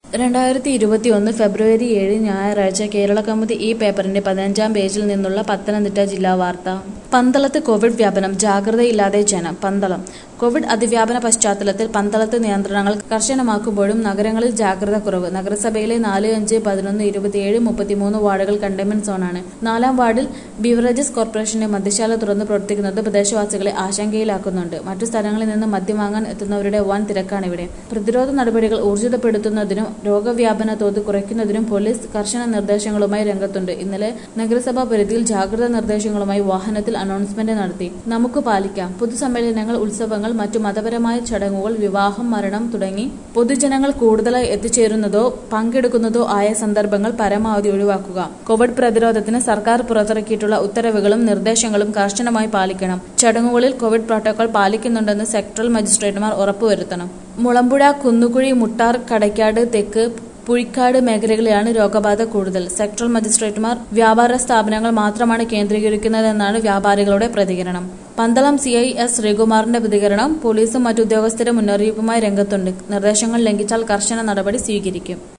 രണ്ടായിരത്തി ഇരുപത്തിയൊന്ന് ഫെബ്രുവരി ഏഴ് ഞായറാഴ്ച കേരള കൗമുദി ഈ പേപ്പറിന്റെ പതിനഞ്ചാം പേജിൽ നിന്നുള്ള പത്തനംതിട്ട ജില്ലാ വാർത്ത പന്തളത്ത് കോവിഡ് വ്യാപനം ജാഗ്രതയില്ലാതെ ജനം പന്തളം കോവിഡ് അതിവ്യാപന പശ്ചാത്തലത്തിൽ പന്തളത്ത് നിയന്ത്രണങ്ങൾ കർശനമാക്കുമ്പോഴും നഗരങ്ങളിൽ ജാഗ്രത കുറവ് നഗരസഭയിലെ നാല് അഞ്ച് പതിനൊന്ന് ഇരുപത്തിയേഴ് മുപ്പത്തിമൂന്ന് വാർഡുകൾ കണ്ടെയ്ൻമെന്റ് സോണാണ് നാലാം വാർഡിൽ ബീവറേജസ് കോർപ്പറേഷന്റെ മദ്യശാല തുറന്ന് പ്രവർത്തിക്കുന്നത് പ്രദേശവാസികളെ ആശങ്കയിലാക്കുന്നുണ്ട് മറ്റു സ്ഥലങ്ങളിൽ നിന്ന് മദ്യം വാങ്ങാൻ എത്തുന്നവരുടെ വൻ തിരക്കാണ് ഇവിടെ പ്രതിരോധ നടപടികൾ ഊർജിതപ്പെടുത്തുന്നതിനും രോഗവ്യാപന തോത് കുറയ്ക്കുന്നതിനും പോലീസ് കർശന നിർദ്ദേശങ്ങളുമായി രംഗത്തുണ്ട് ഇന്നലെ നഗരസഭാ പരിധിയിൽ ജാഗ്രതാ നിർദ്ദേശങ്ങളുമായി വാഹനത്തിൽ അനൗൺസ്മെന്റ് നടത്തി നമുക്ക് പാലിക്കാം പൊതുസമ്മേളനങ്ങൾ ഉത്സവങ്ങൾ മറ്റു മതപരമായ ചടങ്ങുകൾ വിവാഹം മരണം തുടങ്ങി പൊതുജനങ്ങൾ കൂടുതലായി എത്തിച്ചേരുന്നതോ പങ്കെടുക്കുന്നതോ ആയ സന്ദർഭങ്ങൾ പരമാവധി ഒഴിവാക്കുക കോവിഡ് പ്രതിരോധത്തിന് സർക്കാർ പുറത്തിറക്കിയിട്ടുള്ള ഉത്തരവുകളും നിർദ്ദേശങ്ങളും കർശനമായി പാലിക്കണം ചടങ്ങുകളിൽ കോവിഡ് പ്രോട്ടോകോൾ പാലിക്കുന്നുണ്ടെന്ന് സെക്ടറൽ മജിസ്ട്രേറ്റുമാർ ഉറപ്പുവരുത്തണം മുളമ്പുഴ കുന്നുകുഴി മുട്ടാർ കടയ്ക്കാട് തെക്ക് പുഴിക്കാട് മേഖലകളിലാണ് രോഗബാധ കൂടുതൽ സെക്ടറൽ മജിസ്ട്രേറ്റുമാർ വ്യാപാര സ്ഥാപനങ്ങൾ മാത്രമാണ് കേന്ദ്രീകരിക്കുന്നതെന്നാണ് വ്യാപാരികളുടെ പ്രതികരണം പന്തളം സി ഐ എസ് ശ്രീകുമാറിന്റെ പ്രതികരണം പോലീസും മറ്റു ഉദ്യോഗസ്ഥരും മുന്നറിയിപ്പുമായി രംഗത്തുണ്ട് നിർദ്ദേശങ്ങൾ ലംഘിച്ചാൽ കർശന നടപടി സ്വീകരിക്കും